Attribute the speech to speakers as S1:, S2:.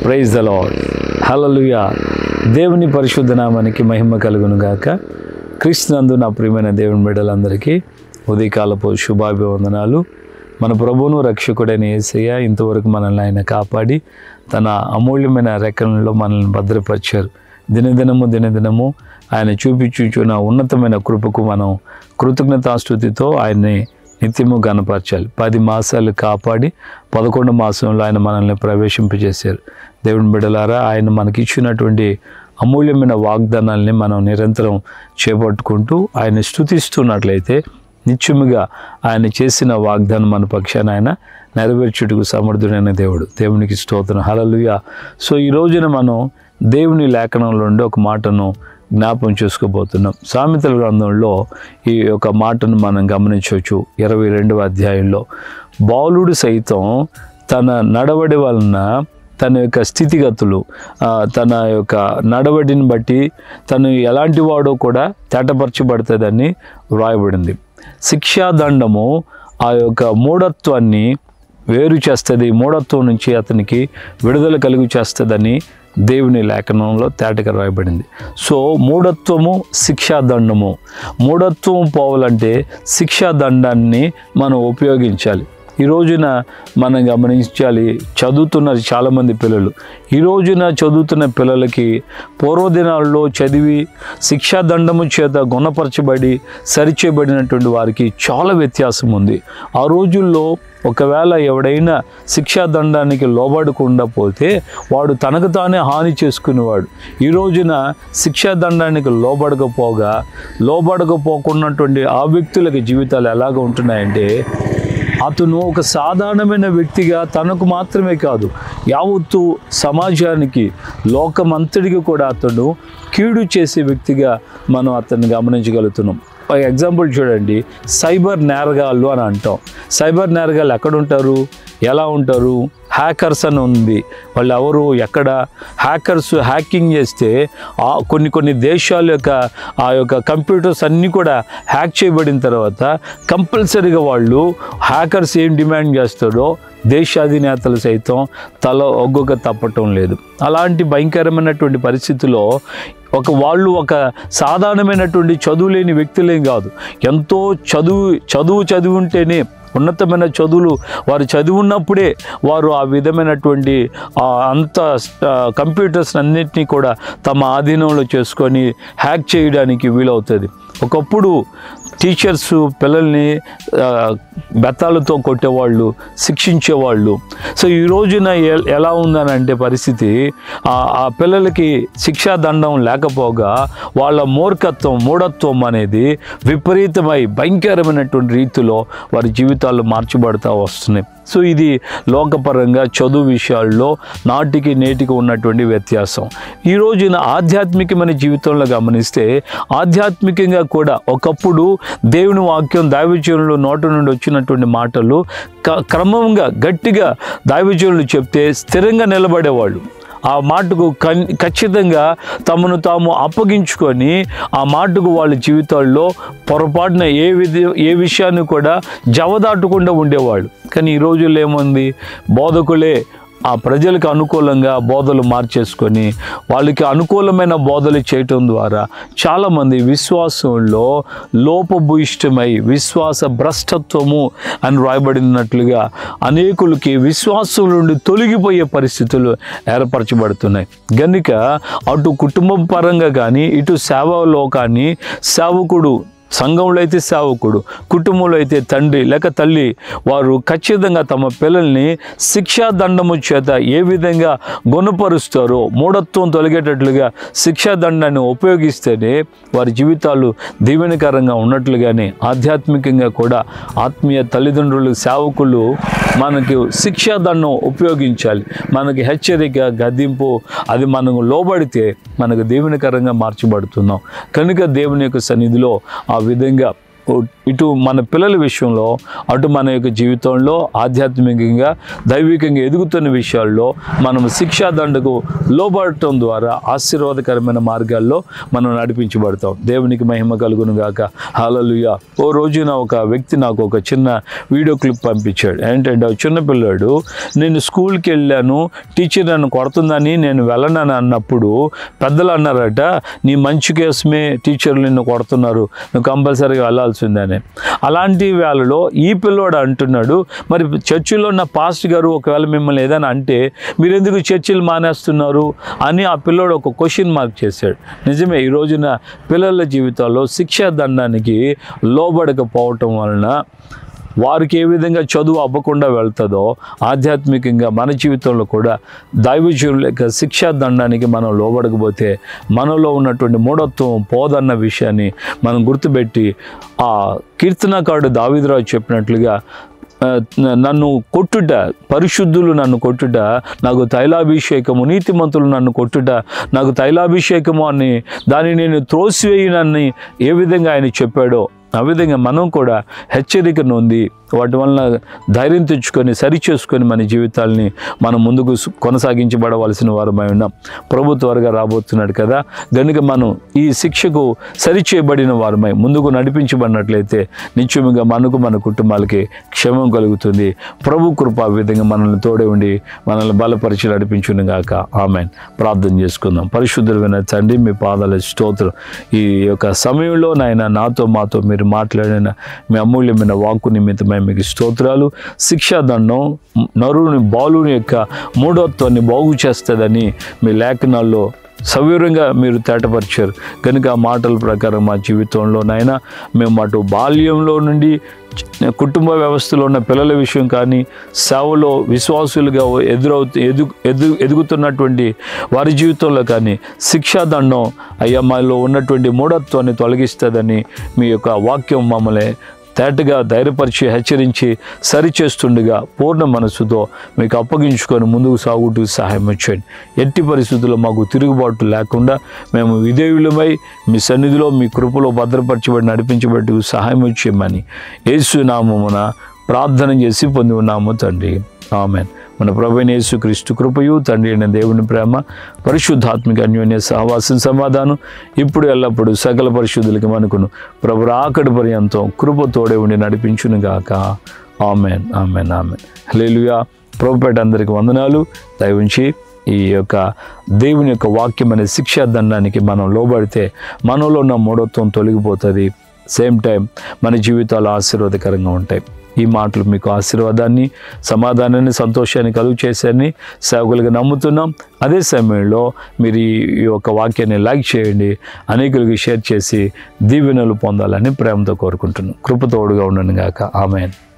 S1: praise the lord హల్లెలూయా దేవుని పరిశుద్ధ నామానికి మహిమ కలుగును గాక క్రీస్తునందు నా ప్రియమైన దేవుని బిడ్డలందరికీ ఉదయకాలపు శుభాభివందనాలు మన ప్రభువును రక్షకుడైన యేసయ్య ఇంతవరకు మనల్ని ఆయన కాపాడి తన అమూల్యమైన రెక్కలలో మనల్ని భద్రపరిచారు దినదినము దినదినము ఆయన చూపించుచున్న ఉన్నతమైన కృపకు మనం కృతజ్ఞతాస్థుతితో ఆయన్ని నిత్యము గనపరచాలి పది మాసాలు కాపాడి పదకొండు మాసంలో ఆయన మనల్ని ప్రవేశింపజేశారు దేవుని బిడ్డలారా ఆయన మనకి ఇచ్చినటువంటి అమూల్యమైన వాగ్దానాల్ని మనం నిరంతరం చేపట్టుకుంటూ ఆయన స్థుతిస్తున్నట్లయితే నిత్యముగా ఆయన చేసిన వాగ్దానం మన పక్షాన ఆయన నెరవేర్చుటకు సమర్థుడైన దేవుడు దేవునికి స్తోత్రం హలలుయ సో ఈ రోజున మనం దేవుని లేఖనంలో ఉండే ఒక మాటను జ్ఞాపం చేసుకోబోతున్నాం సామెతల గ్రంథంలో ఈ యొక్క మాటను మనం గమనించవచ్చు ఇరవై రెండవ అధ్యాయంలో బాలుడు సైతం తన నడవడి వలన తన యొక్క స్థితిగతులు ఆ, తన యొక్క నడవడిని బట్టి తను ఎలాంటి వాడో కూడా తేటపరచబడుతుందని వ్రాయబడింది శిక్షాదండము ఆ యొక్క మూఢత్వాన్ని వేరు చేస్తుంది మూఢత్వం నుంచి అతనికి విడుదల కలుగు చేస్తుందని దేవుని లేఖనంలో తేటగా రాయబడింది సో మూఢత్వము శిక్షాదండము మూఢత్వం పోవాలంటే శిక్షాదండాన్ని మనం ఉపయోగించాలి ఈ రోజున మనం గమనించాలి చదువుతున్నారు చాలామంది పిల్లలు ఈ రోజున చదువుతున్న పిల్లలకి పూర్వదినాల్లో చదివి శిక్షాదండము చేత గుణపరచబడి సరిచేయబడినటువంటి వారికి చాలా వ్యత్యాసం ఉంది ఆ రోజుల్లో ఒకవేళ ఎవడైనా శిక్షాదండానికి లోబడకుండా పోతే వాడు తనకు తానే హాని చేసుకునేవాడు ఈ రోజున శిక్షాదండానికి లోబడకపోగా లోబడకపోకున్నటువంటి ఆ వ్యక్తులకి జీవితాలు ఎలాగ ఉంటున్నాయంటే అతను ఒక సాధారణమైన వ్యక్తిగా తనకు మాత్రమే కాదు యావత్తు సమాజానికి లోకమంతటికి కూడా అతను కీడు చేసే వ్యక్తిగా మనం అతన్ని గమనించగలుగుతున్నాం ఒక ఎగ్జాంపుల్ చూడండి సైబర్ నేరగాళ్ళు అని అంటాం సైబర్ నేరగాళ్ళు ఎక్కడ ఉంటారు ఎలా ఉంటారు హ్యాకర్స్ అని ఉంది వాళ్ళు ఎవరు ఎక్కడ హ్యాకర్స్ హ్యాకింగ్ చేస్తే ఆ కొన్ని కొన్ని దేశాల యొక్క ఆ యొక్క కంప్యూటర్స్ అన్నీ కూడా హ్యాక్ చేయబడిన తర్వాత కంపల్సరీగా వాళ్ళు హ్యాకర్స్ ఏం డిమాండ్ చేస్తాడో దేశాధినేతలు సైతం తల ఒగ్గొక తప్పటం లేదు అలాంటి భయంకరమైనటువంటి పరిస్థితిలో ఒక వాళ్ళు ఒక సాధారణమైనటువంటి చదువు లేని వ్యక్తులేం కాదు ఎంతో చదువు చదువు చదివి ఉంటేనే ఉన్నతమైన చదువులు వారు చదివున్నప్పుడే వారు ఆ విధమైనటువంటి ఆ అంత ఆ, కంప్యూటర్స్ అన్నింటినీ కూడా తమ ఆధీనంలో చేసుకొని హ్యాక్ చేయడానికి వీలవుతుంది ఒకప్పుడు టీచర్స్ పిల్లల్ని ఆ, బెత్తాలతో కొట్టేవాళ్ళు శిక్షించేవాళ్ళు సో ఈ రోజున ఎ- ఎలా ఉందనంటే పరిస్థితి ఆ ఆ పిల్లలకి శిక్షాదండం లేకపోగా వాళ్ళ మూర్ఖత్వం మూఢత్వం అనేది విపరీతమై భయంకరమైనటువంటి రీతిలో వారి జీవితాలు మార్చబడుతూ వస్తున్నాయి సో ఇది లోకపరంగా చదువు విషయాల్లో నాటికి నేటికి ఉన్నటువంటి వ్యత్యాసం ఈ రోజున ఆధ్యాత్మికమైన జీవితంలో గమనిస్తే ఆధ్యాత్మికంగా కూడా ఒకప్పుడు దేవుని వాక్యం దైవజనులు నోట నుండి వచ్చినటువంటి మాటలు క- క్రమంగా గట్టిగా దైవజనులు చెప్తే స్థిరంగా నిలబడేవాళ్ళు ఆ మాటకు కన్ ఖచ్చితంగా తమను తాము అప్పగించుకొని ఆ మాటకు వాళ్ళ జీవితాల్లో పొరపాటున ఏ విధ ఏ విషయాన్ని కూడా జవదాటకుండా ఉండేవాళ్ళు కానీ ఈ రోజుల్లో ఏముంది బోధకులే ఆ ప్రజలకు అనుకూలంగా బోధలు మార్చేసుకొని వాళ్ళకి అనుకూలమైన బోధలు చేయటం ద్వారా చాలామంది విశ్వాసంలో లోపభూయిష్టమై విశ్వాస భ్రష్టత్వము అని రాయబడినట్లుగా అనేకులకి విశ్వాసం నుండి తొలగిపోయే పరిస్థితులు ఏర్పరచబడుతున్నాయి గనుక అటు కుటుంబం పరంగా కానీ ఇటు సేవలో కానీ సేవకుడు సంఘంలో అయితే సేవకుడు కుటుంబంలో అయితే తండ్రి లేక తల్లి వారు ఖచ్చితంగా తమ పిల్లల్ని శిక్షా దండము చేత ఏ విధంగా గుణపరుస్తారో మూఢత్వం తొలగేటట్లుగా శిక్షా దండాన్ని ఉపయోగిస్తేనే వారి జీవితాలు దీవెనకరంగా ఉన్నట్లుగానే ఆధ్యాత్మికంగా కూడా ఆత్మీయ తల్లిదండ్రులు సేవకులు మనకు శిక్షా దండం ఉపయోగించాలి మనకి హెచ్చరిక గద్దింపు అది మనకు లోబడితే మనకు దేవునికరంగా మార్చబడుతున్నాం కనుక దేవుని యొక్క సన్నిధిలో ఆ విధంగా ఇటు మన పిల్లల విషయంలో అటు మన యొక్క జీవితంలో ఆధ్యాత్మికంగా దైవికంగా ఎదుగుతున్న విషయాల్లో మనం శిక్షా దండకు లోబడటం ద్వారా ఆశీర్వాదకరమైన మార్గాల్లో మనం నడిపించబడతాం దేవునికి మహిమ కలుగును గాక హాలలుయ ఓ రోజున ఒక వ్యక్తి నాకు ఒక చిన్న వీడియో క్లిప్ పంపించాడు ఏంటంటే ఆ చిన్న పిల్లాడు నేను స్కూల్కి వెళ్ళాను టీచర్ నన్ను కొడుతుందని నేను వెళ్ళనని అన్నప్పుడు పెద్దలు అన్నారట నీ మంచి కోసమే టీచర్లు నిన్ను కొడుతున్నారు నువ్వు కంపల్సరీగా వెళ్ళాల్సిందని అలాంటి వేళలో ఈ పిల్లోడు అంటున్నాడు మరి చర్చిలో ఉన్న పాస్ట్ గారు ఒకవేళ మిమ్మల్ని ఏదైనా అంటే మీరు ఎందుకు చర్చిలు మానేస్తున్నారు అని ఆ పిల్లోడు ఒక క్వశ్చన్ మార్క్ చేశాడు నిజమే ఈ రోజున పిల్లల జీవితాల్లో శిక్షా దండానికి లోబడకపోవటం వలన వారికి ఏ విధంగా చదువు అవ్వకుండా వెళ్తుందో ఆధ్యాత్మికంగా మన జీవితంలో కూడా దైవజీవుల యొక్క శిక్షా దండానికి మనం లోబడకపోతే మనలో ఉన్నటువంటి మూఢత్వం పోదన్న విషయాన్ని మనం గుర్తుపెట్టి ఆ కీర్తనకారుడు దావిదరావు చెప్పినట్లుగా ఆ, నన్ను కొట్టుట పరిశుద్ధులు నన్ను కొట్టుట నాకు తైలాభిషేకము నీతిమంతులు నన్ను కొట్టుట నాకు తైలాభిషేకము అని దాన్ని నేను త్రోసివేయనని ఏ విధంగా ఆయన చెప్పాడో ఆ విధంగా మనం కూడా హెచ్చరిక నొంది వాటి వలన ధైర్యం తెచ్చుకొని సరి చేసుకొని మన జీవితాల్ని మనం ముందుకు సు- కొనసాగించబడవలసిన వారమై ఉన్నాం ప్రభు త్వరగా రాబోతున్నాడు కదా కనుక మనం ఈ శిక్షకు సరి చేయబడిన వారమై ముందుకు నడిపించబడినట్లయితే నిత్యముగా మనకు మన కుటుంబాలకి క్షేమం కలుగుతుంది ప్రభు కృప ఆ విధంగా మనల్ని తోడే ఉండి మనల్ని బలపరిచి నడిపించును గాక ఆమెన్ ప్రార్థన చేసుకుందాం పరిశుద్ధులైన తండ్రి మీ పాదాల స్తోత్రం ఈ యొక్క సమయంలో నాయన నాతో మాతో మీరు మాట్లాడిన మీ అమూల్యమైన వాక్కు నిమిత్తమై మీకు స్తోత్రాలు శిక్షాదండం నరుని బాలుని యొక్క మూఢత్వాన్ని బాగు చేస్తుందని మీ లేఖనాల్లో సవివరంగా మీరు తేటపరిచారు కనుక ఆ మాటల ప్రకారం మా జీవితంలో నాయన మేము అటు బాల్యంలో నుండి చ- కుటుంబ వ్యవస్థలో ఉన్న పిల్లల విషయం కానీ సేవలో విశ్వాసులుగా ఎదురవుతూ ఎదు ఎదు ఎదుగుతున్నటువంటి వారి జీవితంలో కానీ శిక్షాదండం అయ్యా మాలో ఉన్నటువంటి మూఢత్వాన్ని తొలగిస్తుందని మీ యొక్క వాక్యం మమ్మల్ని తేటగా ధైర్యపరిచి హెచ్చరించి సరిచేస్తుండగా పూర్ణ మనస్సుతో మీకు అప్పగించుకొని ముందుకు సాగుటూ సహాయం వచ్చేయండి ఎట్టి పరిస్థితుల్లో మాకు తిరుగుబాటు లేకుండా మేము విధేయులమై మీ సన్నిధిలో మీ కృపలో భద్రపరచబడి నడిపించబడి సహాయం వచ్చేయమని యేసు నామమున ప్రార్థన చేసి పొంది ఉన్నాము తండ్రి ఆమెన్ మన ప్రభుని యేసు క్రీస్తు కృపయు తండ్రి అయిన దేవుని ప్రేమ పరిశుద్ధాత్మిక అన్యోన్య సహవాసం సమాధానం ఇప్పుడు ఎల్లప్పుడూ సకల పరిశుద్ధులకి మనకును ప్రభు రాకడి పర్యంతం కృప తోడే ఉండి నడిపించును గాక ఆమెన్ ఆమెన్ ఆమెన్ హల్లెలూయా ప్రభుపేట అందరికి వందనాలు దయవుంచి ఈ యొక్క దేవుని యొక్క వాక్యం అనే శిక్షా దండానికి మనం లోబడితే మనలో ఉన్న మూఢత్వం తొలగిపోతుంది సేమ్ టైం మన జీవితాలు ఆశీర్వాదకరంగా ఉంటాయి ఈ మాటలు మీకు ఆశీర్వాదాన్ని సమాధానాన్ని సంతోషాన్ని కలుగు చేశారని సేవకులుగా నమ్ముతున్నాం అదే సమయంలో మీరు ఈ యొక్క వాక్యాన్ని లైక్ చేయండి అనేకులకి షేర్ చేసి దీవెనలు పొందాలని ప్రేమతో కోరుకుంటున్నాం కృపతోడుగా ఉండను గాక ఆమెన్